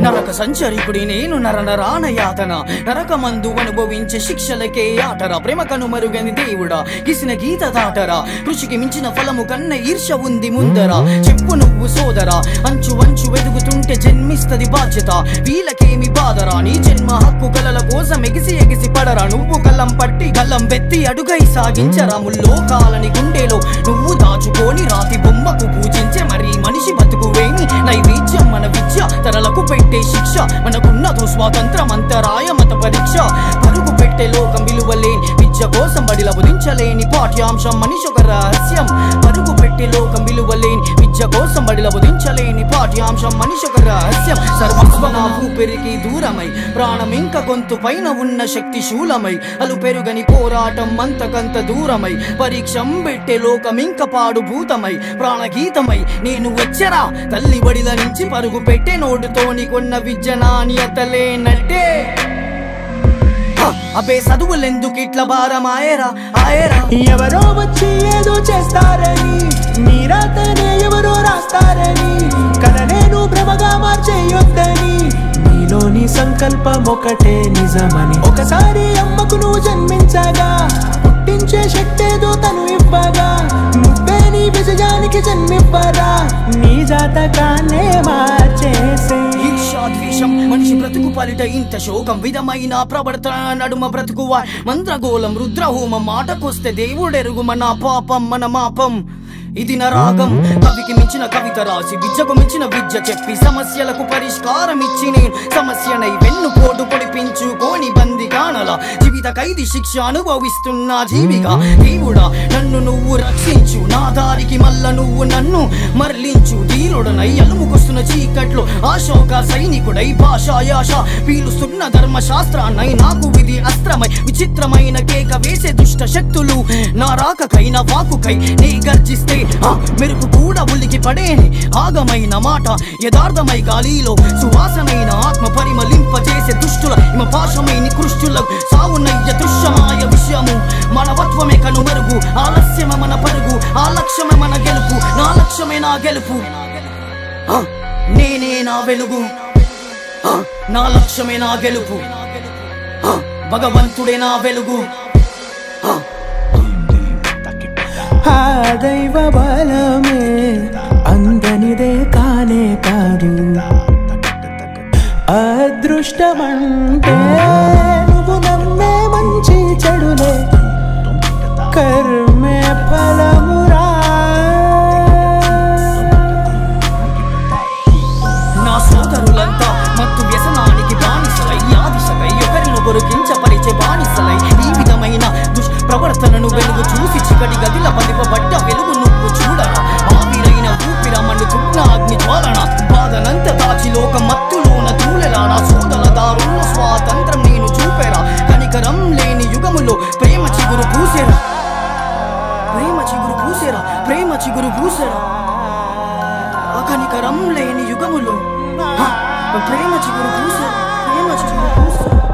నరక సంచరికుడి నేను నర నరాన యాతన నరకమందు అనుభవించే శిక్షలకే ఆటరా ప్రేమ కనుమరుగని దేవుడా గిసిన గీత దాటరా కృషికి మించిన ఫలము కన్న ఈర్ష ఉంది ముందరా చెప్పు నువ్వు సోదరా అంచు అంచు వెదుగుతుంటే జన్మిస్తది బాధ్యత వీళ్ళకేమి బాధరా నీ జన్మ హక్కు కలల కోసం ఎగిసి ఎగిసి పడరా నువ్వు కళ్ళం పట్టి కళ్ళం వెత్తి అడుగై సాగించరా ముల్లోకాలని గుండెలో నువ్వు దాచుకొని రాతి బొమ్మకు పూజించే మరి మనిషి బతుకువేమి నైవేద్యం మన విద్య తరలకు పెట్టే శిక్ష మనకున్నదో స్వాతంత్రం అంతరాయ మత పరీక్ష పరుగు పెట్టే లోకం విలువలేని విద్య కోసం బడిల బుధించలేని పాఠ్యాంశం మనిషి ఒక రహస్యం పరుగు పెట్టే లోకం విలువలేని విద్య కోసం బడిల బుధించలేని పాఠ్యాంశం మనిషి ఒక రహస్యం సర్వస్వమా ఊపిరికి దూరమై ప్రాణం ఇంక గొంతు పైన ఉన్న శక్తి శూలమై అలు పెరుగని పోరాటం అంతకంత దూరమై పరీక్షం పెట్టే లోకం ఇంక పాడు భూతమై ప్రాణగీతమై నేను వచ్చరా తల్లి బడిల నుంచి పరుగు పెట్టే నోటుతోని కొన్న విద్య నాణ్యతలేనట్టే హ, అబే చదువులెందుకు ఇట్ల భారమాయరా ఆయరా ఎవరో వచ్చి ఏదో చేస్తారని మీరాతనే ఎవరో రాస్తారని కల నేను భ్రమగా మార్చేయొద్దని నీలోని సంకల్పం ఒకటే నిజమని ఒకసారి అమ్మకు నువ్వు జన్మించగా పుట్టించే శక్తేదో తను ఇవ్వగా నువ్వే నీ విజయానికి జన్మివ్వరా నీ జాతకాన్నే మార్చేసే ఈర్ష్యాద్వేషం మనిషి బ్రతుకు పలిట ఇంత శోకం విధమైన ప్రవర్తన నడుమ బ్రతుకువా మంత్రగోళం రుద్రహోమం మాటకొస్తే దేవుడెరుగు మన పాపం మన మాపం ఇది నా రాగం కవికి మించిన కవిత రాసి విద్యకు మించిన విద్య చెప్పి సమస్యలకు పరిష్కారం ఇచ్చి నేను సమస్యనై వెన్ను పోటు పొడిపించుకోని బంది కానల జీవిత ఖైదీ శిక్ష అనుభవిస్తున్న జీవిగా దేవుడా నన్ను నువ్వు రక్షించు నా దారికి మల్ల నువ్వు నన్ను మరలించు ధీరుడనై అలుముకొస్తున్న చీకట్లో అశోక సైనికుడై భాషా యాష పీలుస్తున్న ధర్మశాస్త్రాన్నై నాకు విధి అస్త్రమై విచిత్రమైన కేక వేసే దుష్ట శక్తులు నా రాకకైన వాకుకై నీ గర్జిస్తే ఆ మెరుపు కూడా ఉలికి పడేని ఆగమైన మాట యథార్థమై గాలిలో సువాసనైన ఆత్మ పరిమళింపజేసే దుష్టుల ఇమ పాశమై నికృష్టులకు సావునయ్య దృశ్యమాయ విషయము మానవత్వమే కనుమరుగు ఆలస్యమే మన పరుగు ఆ లక్ష్యమే మన గెలుపు నా లక్ష్యమే నా గెలుపు ఆ, నేనే నా వెలుగు ఆ, నా లక్ష్యమే నా గెలుపు ఆ, భగవంతుడే నా వెలుగు ఆ, ఆ దైవ బలమే అందనిదే కానే కాదు అదృష్టమంటే నువ్వు నమ్మే మంచి చెడులే కర్మే ఫలమురా నా సోదరులంతా మత్తు వ్యసనానికి బానిసలై ఆదిశకై ఒకరినొకరు కించపరిచే బానిసలై ఈ విధమైన దుష్ ప్రవర్తనను వెలుగు చూసి చికటి గదిల పదిపబడ్డ వెలుగు నువ్వు చూడరా ఆవిరైన ఊపిర మండుతున్న అగ్ని జ్వాలన బాధనంత దాచి లోక మత్తులోన తూలెలా నా సోదర దారుణ స్వాతంత్రం నేను చూపెరా కనికరం లేని యుగములో ప్రేమ చిగురు పూసెరా ప్రేమ చిగురు పూసెరా ప్రేమ చిగురు పూసెరా అకనికరం లేని యుగములో హ, ప్రేమ చిగురు పూసెరా ప్రేమ చిగురు పూసెరా